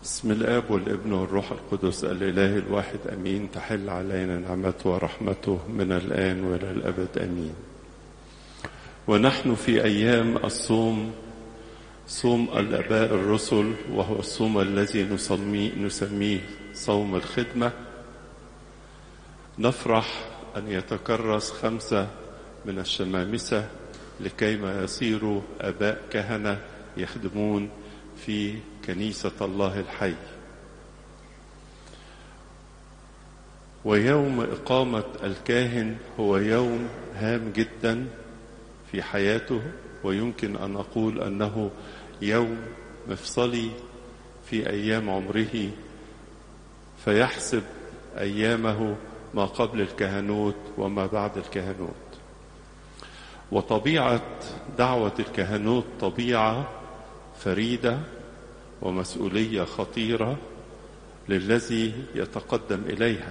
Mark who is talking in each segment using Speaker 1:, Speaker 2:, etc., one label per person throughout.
Speaker 1: بسم الاب والابن والروح القدس الاله الواحد امين تحل علينا نعمته ورحمته من الان والى الابد امين ونحن في ايام الصوم صوم الاباء الرسل وهو الصوم الذي نسميه, نسميه صوم الخدمه نفرح ان يتكرس خمسه من الشمامسه لكيما يصيروا اباء كهنه يخدمون في كنيسة الله الحي ويوم إقامة الكاهن هو يوم هام جدا في حياته ويمكن أن أقول أنه يوم مفصلي في أيام عمره فيحسب أيامه ما قبل الكهنوت وما بعد الكهنوت وطبيعة دعوة الكهنوت طبيعة فريدة ومسؤولية خطيرة للذي يتقدم إليها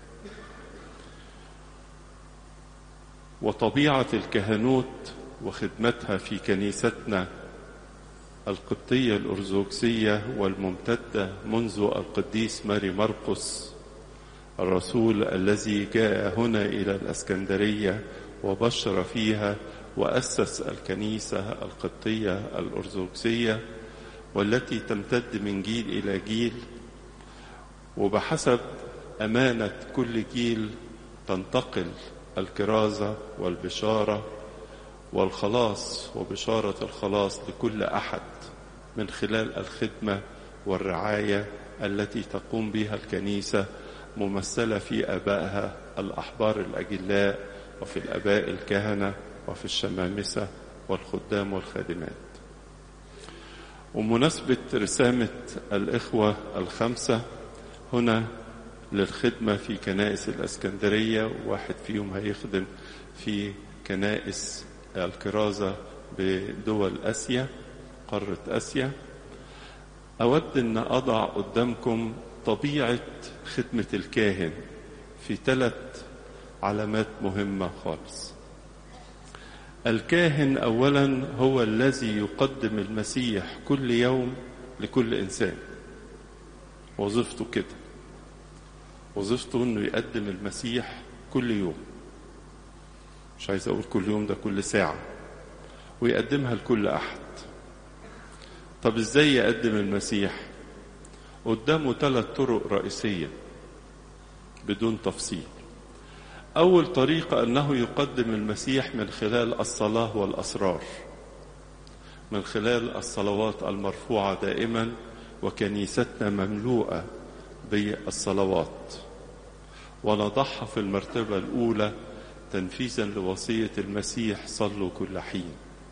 Speaker 1: وطبيعة الكهنوت وخدمتها في كنيستنا القبطية الأرثوذكسية والممتدة منذ القديس ماري مرقس الرسول الذي جاء هنا إلى الأسكندرية وبشر فيها وأسس الكنيسة القبطية الأرثوذكسية والتي تمتد من جيل إلى جيل وبحسب أمانة كل جيل تنتقل الكرازة والبشارة والخلاص وبشارة الخلاص لكل أحد من خلال الخدمة والرعاية التي تقوم بها الكنيسة ممثلة في أبائها الأحبار الأجلاء وفي الأباء الكهنة وفي الشمامسة والخدام والخادمات ومناسبة رسامة الإخوة الخمسة هنا للخدمة في كنائس الأسكندرية واحد فيهم هيخدم في كنائس الكرازة بدول آسيا قارة آسيا أود أن أضع قدامكم طبيعة خدمة الكاهن في ثلاث علامات مهمة خالص الكاهن اولا هو الذي يقدم المسيح كل يوم لكل انسان وظيفته كده وظيفته انه يقدم المسيح كل يوم مش عايز اقول كل يوم ده كل ساعه ويقدمها لكل احد طب ازاي يقدم المسيح قدامه ثلاث طرق رئيسيه بدون تفصيل أول طريقة أنه يقدم المسيح من خلال الصلاة والأسرار من خلال الصلوات المرفوعة دائما وكنيستنا مملوءة بالصلوات ونضعها في المرتبة الأولى تنفيذا لوصية المسيح صلوا كل حين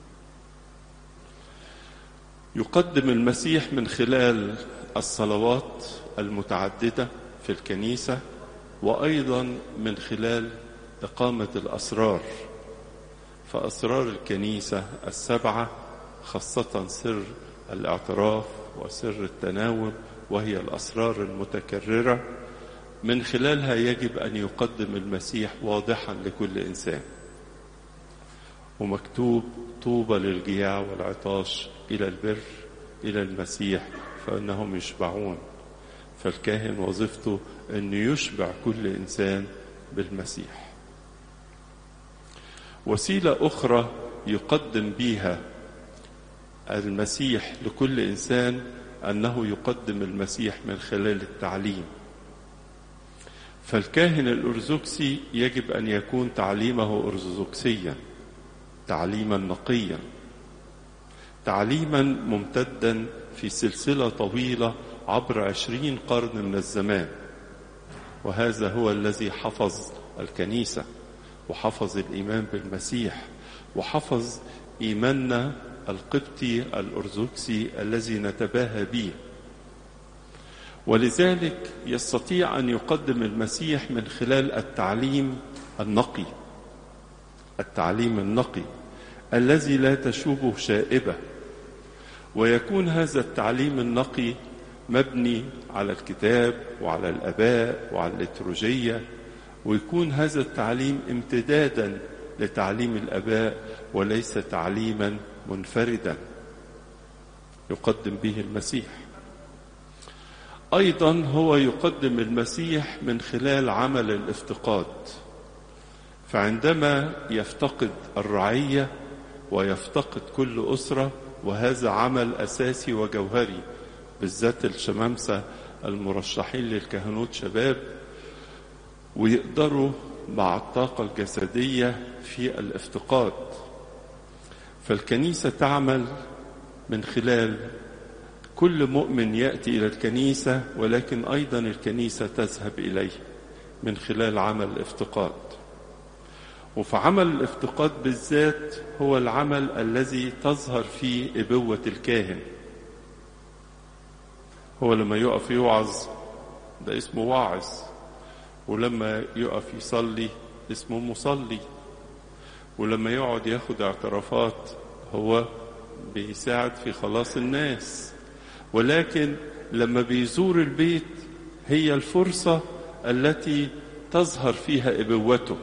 Speaker 1: يقدم المسيح من خلال الصلوات المتعددة في الكنيسة وايضا من خلال اقامه الاسرار فاسرار الكنيسه السبعه خاصه سر الاعتراف وسر التناول وهي الاسرار المتكرره من خلالها يجب ان يقدم المسيح واضحا لكل انسان ومكتوب طوبى للجياع والعطاش الى البر الى المسيح فانهم يشبعون فالكاهن وظيفته أن يشبع كل إنسان بالمسيح وسيلة أخرى يقدم بها المسيح لكل إنسان أنه يقدم المسيح من خلال التعليم فالكاهن الأرثوذكسي يجب أن يكون تعليمه أرثوذكسيا تعليما نقيا تعليما ممتدا في سلسلة طويلة عبر عشرين قرن من الزمان وهذا هو الذي حفظ الكنيسة وحفظ الإيمان بالمسيح وحفظ إيماننا القبطي الأرثوذكسي الذي نتباهى به ولذلك يستطيع أن يقدم المسيح من خلال التعليم النقي التعليم النقي الذي لا تشوبه شائبة ويكون هذا التعليم النقي مبني على الكتاب وعلى الاباء وعلى الليتروجيه ويكون هذا التعليم امتدادا لتعليم الاباء وليس تعليما منفردا يقدم به المسيح أيضا هو يقدم المسيح من خلال عمل الافتقاد فعندما يفتقد الرعية ويفتقد كل أسرة وهذا عمل أساسي وجوهري بالذات الشمامسة المرشحين للكهنوت شباب ويقدروا مع الطاقة الجسدية في الافتقاد فالكنيسة تعمل من خلال كل مؤمن يأتي إلى الكنيسة ولكن أيضا الكنيسة تذهب إليه من خلال عمل الافتقاد وفي عمل الافتقاد بالذات هو العمل الذي تظهر فيه إبوة الكاهن هو لما يقف يوعظ ده اسمه واعظ ولما يقف يصلي اسمه مصلي ولما يقعد ياخد اعترافات هو بيساعد في خلاص الناس ولكن لما بيزور البيت هي الفرصة التي تظهر فيها ابوته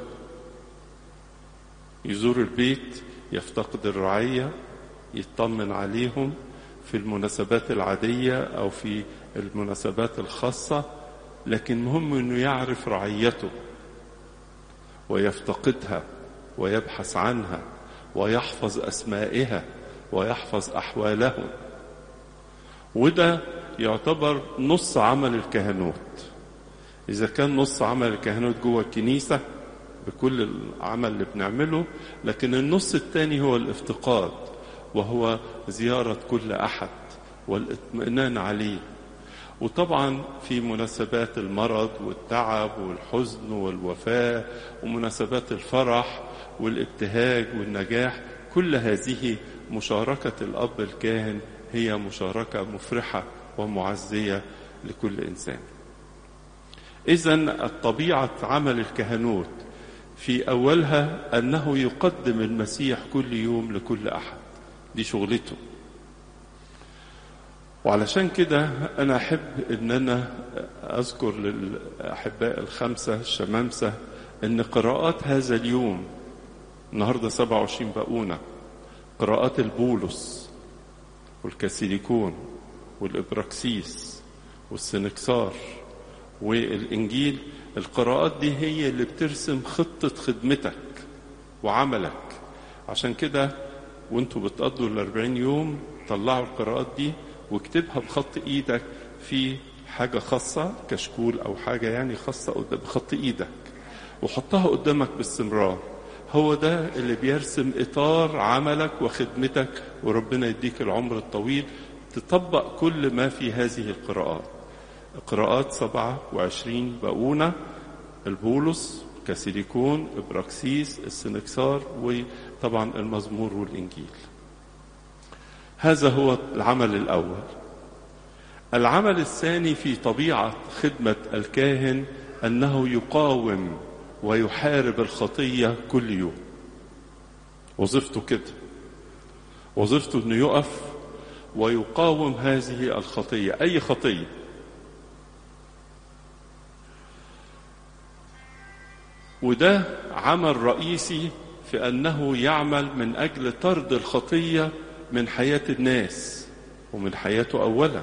Speaker 1: يزور البيت يفتقد الرعية يطمن عليهم في المناسبات العادية أو في المناسبات الخاصة لكن مهم أنه يعرف رعيته ويفتقدها ويبحث عنها ويحفظ أسمائها ويحفظ أحوالهم وده يعتبر نص عمل الكهنوت إذا كان نص عمل الكهنوت جوه الكنيسة بكل العمل اللي بنعمله لكن النص الثاني هو الافتقاد وهو زيارة كل أحد والاطمئنان عليه وطبعا في مناسبات المرض والتعب والحزن والوفاة ومناسبات الفرح والابتهاج والنجاح كل هذه مشاركة الأب الكاهن هي مشاركة مفرحة ومعزية لكل إنسان إذا الطبيعة عمل الكهنوت في أولها أنه يقدم المسيح كل يوم لكل أحد دي شغلته وعلشان كده أنا أحب أن أنا أذكر للأحباء الخمسة الشمامسة أن قراءات هذا اليوم النهاردة 27 بقونة قراءات البولس والكاسيليكون والإبراكسيس والسنكسار والإنجيل القراءات دي هي اللي بترسم خطة خدمتك وعملك عشان كده وانتوا بتقضوا الأربعين يوم طلعوا القراءات دي واكتبها بخط ايدك في حاجة خاصة كشكول او حاجة يعني خاصة بخط ايدك وحطها قدامك باستمرار هو ده اللي بيرسم اطار عملك وخدمتك وربنا يديك العمر الطويل تطبق كل ما في هذه القراءات قراءات سبعة وعشرين بقونة البولس كاسيليكون إبراكسيس السنكسار وطبعا المزمور والإنجيل هذا هو العمل الأول العمل الثاني في طبيعة خدمة الكاهن أنه يقاوم ويحارب الخطية كل يوم وظيفته كده وظيفته أنه يقف ويقاوم هذه الخطية أي خطية وده عمل رئيسي في أنه يعمل من أجل طرد الخطية من حياة الناس ومن حياته أولا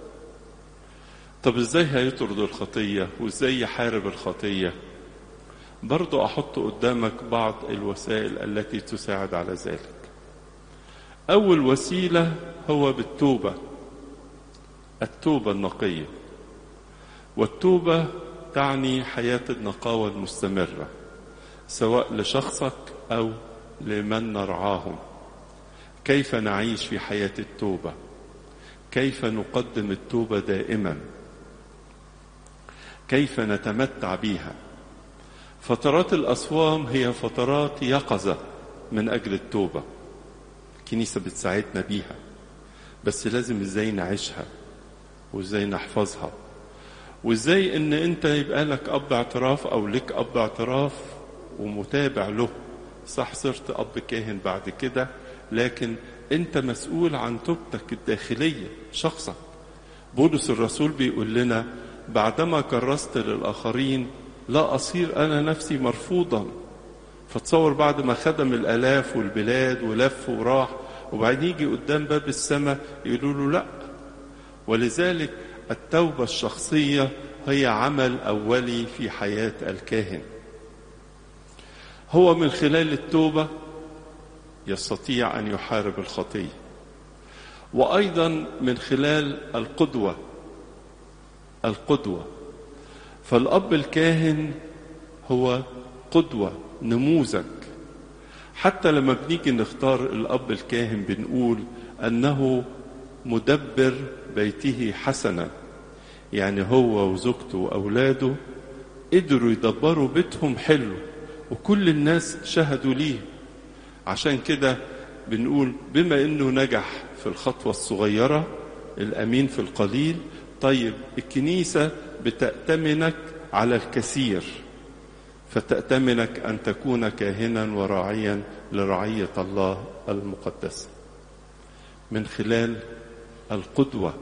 Speaker 1: طب ازاي هيطرد الخطية وازاي يحارب الخطية برضو أحط قدامك بعض الوسائل التي تساعد على ذلك أول وسيلة هو بالتوبة التوبة النقية والتوبة تعني حياة النقاوة المستمرة سواء لشخصك أو لمن نرعاهم كيف نعيش في حياة التوبة كيف نقدم التوبة دائما كيف نتمتع بها فترات الأصوام هي فترات يقظة من أجل التوبة الكنيسة بتساعدنا بيها بس لازم ازاي نعيشها وازاي نحفظها وازاي ان انت يبقى لك اب اعتراف او لك اب اعتراف ومتابع له صح صرت اب كاهن بعد كده لكن انت مسؤول عن توبتك الداخلية شخصك بولس الرسول بيقول لنا بعدما كرست للآخرين لا أصير أنا نفسي مرفوضا فتصور بعد ما خدم الآلاف والبلاد ولف وراح وبعدين يجي قدام باب السماء يقولوا له لا ولذلك التوبة الشخصية هي عمل أولي في حياة الكاهن هو من خلال التوبة يستطيع أن يحارب الخطية وأيضا من خلال القدوة القدوة فالأب الكاهن هو قدوة نموذج حتى لما بنيجي نختار الأب الكاهن بنقول أنه مدبر بيته حسنا يعني هو وزوجته وأولاده قدروا يدبروا بيتهم حلو وكل الناس شهدوا ليه عشان كده بنقول بما انه نجح في الخطوة الصغيرة الأمين في القليل طيب الكنيسة بتأتمنك على الكثير فتأتمنك أن تكون كاهنا وراعيا لرعية الله المقدسة من خلال القدوة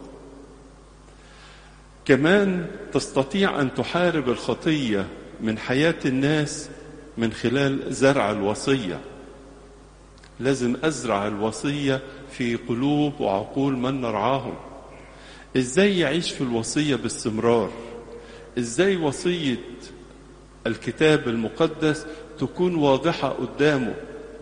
Speaker 1: كمان تستطيع أن تحارب الخطية من حياة الناس من خلال زرع الوصية لازم أزرع الوصية في قلوب وعقول من نرعاهم إزاي يعيش في الوصية باستمرار إزاي وصية الكتاب المقدس تكون واضحة قدامه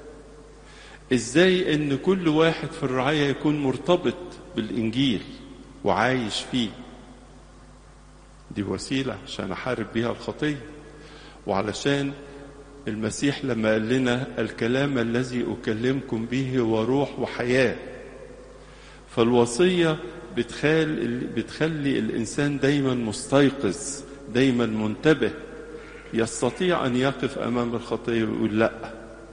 Speaker 1: إزاي إن كل واحد في الرعاية يكون مرتبط بالإنجيل وعايش فيه دي وسيلة عشان أحارب بيها الخطية وعلشان المسيح لما قال لنا الكلام الذي أكلمكم به هو روح وحياة فالوصية بتخلي, بتخلي الإنسان دايما مستيقظ دايما منتبه يستطيع أن يقف أمام الخطية ويقول لا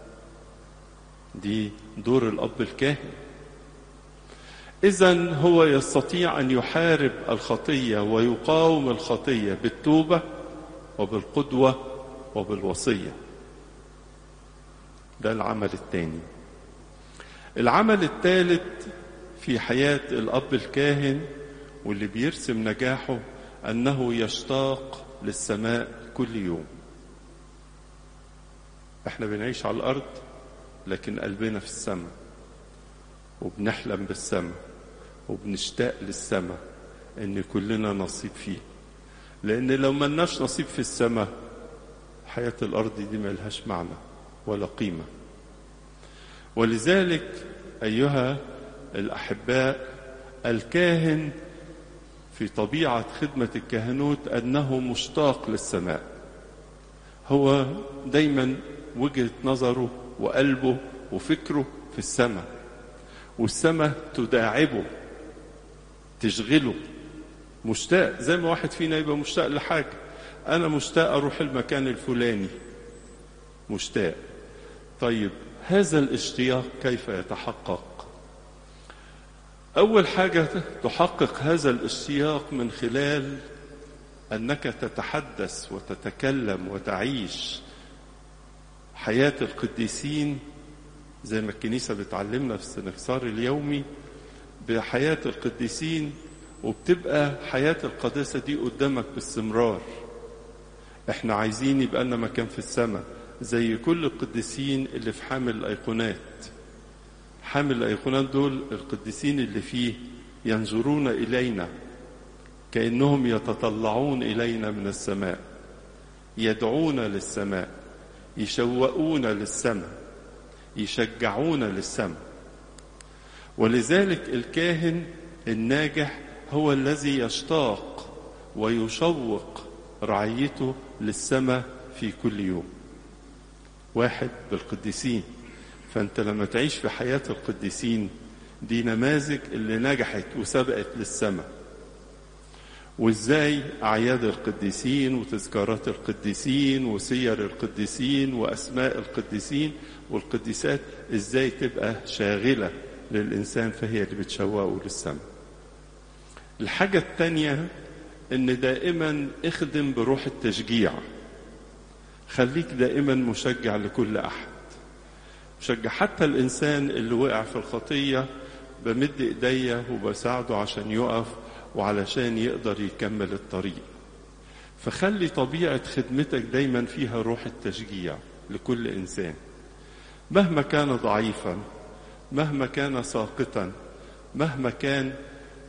Speaker 1: دي دور الأب الكاهن إذا هو يستطيع أن يحارب الخطية ويقاوم الخطية بالتوبة وبالقدوة وبالوصية ده العمل الثاني العمل الثالث في حياة الأب الكاهن واللي بيرسم نجاحه أنه يشتاق للسماء كل يوم احنا بنعيش على الأرض لكن قلبنا في السماء وبنحلم بالسماء وبنشتاق للسماء ان كلنا نصيب فيه لان لو ملناش نصيب في السماء حياة الأرض دي ملهاش معنى ولا قيمة ولذلك أيها الأحباء الكاهن في طبيعة خدمة الكهنوت أنه مشتاق للسماء هو دايما وجهة نظره وقلبه وفكره في السماء والسماء تداعبه تشغله مشتاق زي ما واحد فينا يبقى مشتاق لحاجة أنا مشتاق أروح المكان الفلاني مشتاق طيب هذا الاشتياق كيف يتحقق أول حاجة تحقق هذا الاشتياق من خلال أنك تتحدث وتتكلم وتعيش حياة القديسين زي ما الكنيسة بتعلمنا في السنكسار اليومي بحياة القديسين وبتبقى حياة القداسة دي قدامك باستمرار احنا عايزين يبقى لنا مكان في السماء زي كل القديسين اللي في حامل الأيقونات حامل الأيقونات دول القديسين اللي فيه ينظرون إلينا كأنهم يتطلعون إلينا من السماء يدعون للسماء يشوقون للسماء يشجعون للسماء ولذلك الكاهن الناجح هو الذي يشتاق ويشوق رعيته للسماء في كل يوم واحد بالقديسين فانت لما تعيش في حياة القديسين دي نماذج اللي نجحت وسبقت للسماء وازاي اعياد القديسين وتذكارات القديسين وسير القديسين واسماء القديسين والقديسات ازاي تبقى شاغلة للإنسان فهي اللي بتشوقه للسماء الحاجة التانية ان دائما اخدم بروح التشجيع خليك دائما مشجع لكل احد مشجع حتى الانسان اللي وقع في الخطية بمد ايديا وبساعده عشان يقف وعلشان يقدر يكمل الطريق فخلي طبيعة خدمتك دايما فيها روح التشجيع لكل انسان مهما كان ضعيفا مهما كان ساقطا مهما كان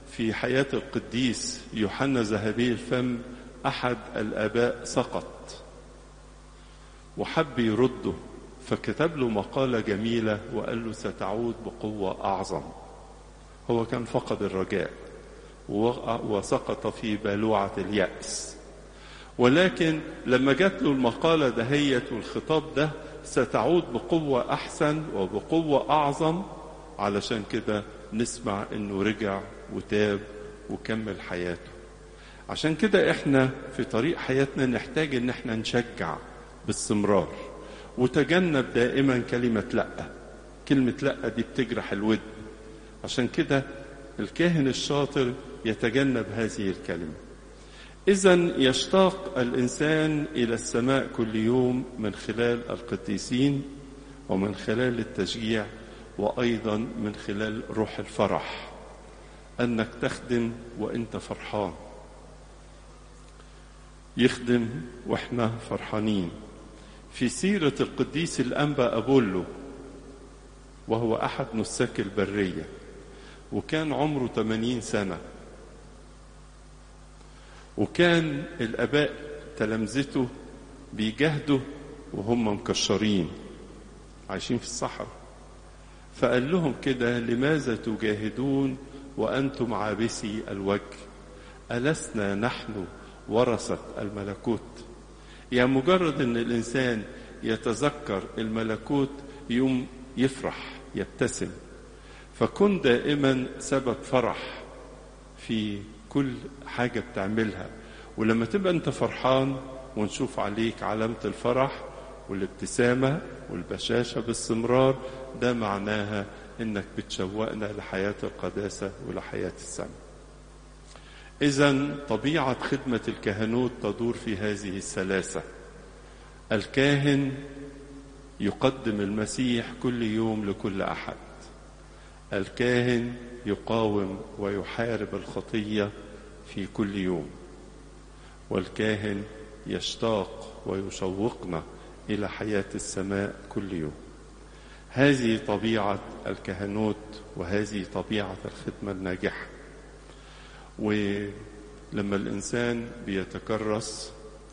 Speaker 1: في حياة القديس يوحنا ذهبي الفم أحد الآباء سقط وحب يرده فكتب له مقالة جميلة وقال له ستعود بقوة أعظم هو كان فقد الرجاء وسقط في بالوعة اليأس ولكن لما جات له المقالة دهيت والخطاب ده ستعود بقوة أحسن وبقوة أعظم علشان كده نسمع إنه رجع وتاب وكمل حياته عشان كده إحنا في طريق حياتنا نحتاج إن إحنا نشجع باستمرار وتجنب دائما كلمة لأ كلمة لأ دي بتجرح الود عشان كده الكاهن الشاطر يتجنب هذه الكلمة إذا يشتاق الإنسان إلى السماء كل يوم من خلال القديسين ومن خلال التشجيع وأيضا من خلال روح الفرح أنك تخدم وأنت فرحان يخدم وإحنا فرحانين في سيرة القديس الأنبا أبولو وهو أحد نساك البرية وكان عمره 80 سنة وكان الآباء تلامذته بيجاهدوا وهم مكشرين عايشين في الصحراء فقال لهم كده لماذا تجاهدون وأنتم عابسي الوجه ألسنا نحن ورثة الملكوت يعني مجرد أن الإنسان يتذكر الملكوت يوم يفرح يبتسم فكن دائما سبب فرح في كل حاجة بتعملها ولما تبقى انت فرحان ونشوف عليك علامة الفرح والابتسامة والبشاشة باستمرار ده معناها انك بتشوقنا لحياة القداسة ولحياة السماء اذا طبيعة خدمة الكهنوت تدور في هذه الثلاثة الكاهن يقدم المسيح كل يوم لكل احد الكاهن يقاوم ويحارب الخطيه في كل يوم والكاهن يشتاق ويشوقنا الى حياه السماء كل يوم هذه طبيعه الكهنوت وهذه طبيعه الخدمه الناجحه ولما الانسان بيتكرس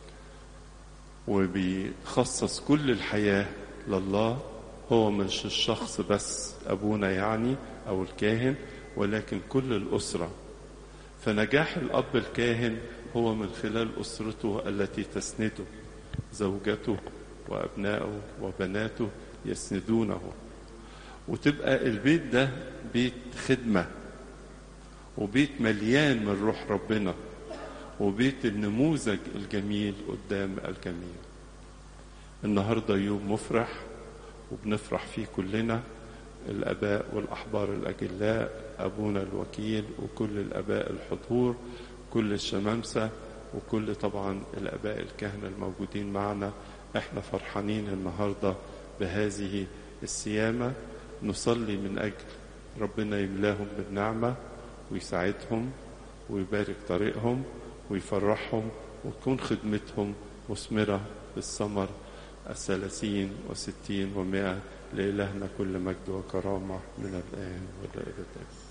Speaker 1: وبيخصص كل الحياه لله هو مش الشخص بس ابونا يعني او الكاهن ولكن كل الاسره فنجاح الاب الكاهن هو من خلال اسرته التي تسنده زوجته وابنائه وبناته يسندونه وتبقى البيت ده بيت خدمه وبيت مليان من روح ربنا وبيت النموذج الجميل قدام الجميع النهارده يوم مفرح وبنفرح فيه كلنا الاباء والاحبار الاجلاء ابونا الوكيل وكل الاباء الحضور كل الشمامسه وكل طبعا الاباء الكهنه الموجودين معنا احنا فرحانين النهارده بهذه السيامه نصلي من اجل ربنا يملاهم بالنعمه ويساعدهم ويبارك طريقهم ويفرحهم وتكون خدمتهم مثمره بالثمر الثلاثين وستين ومائة لإلهنا كل مجد وكرامة من الآن والى الأبد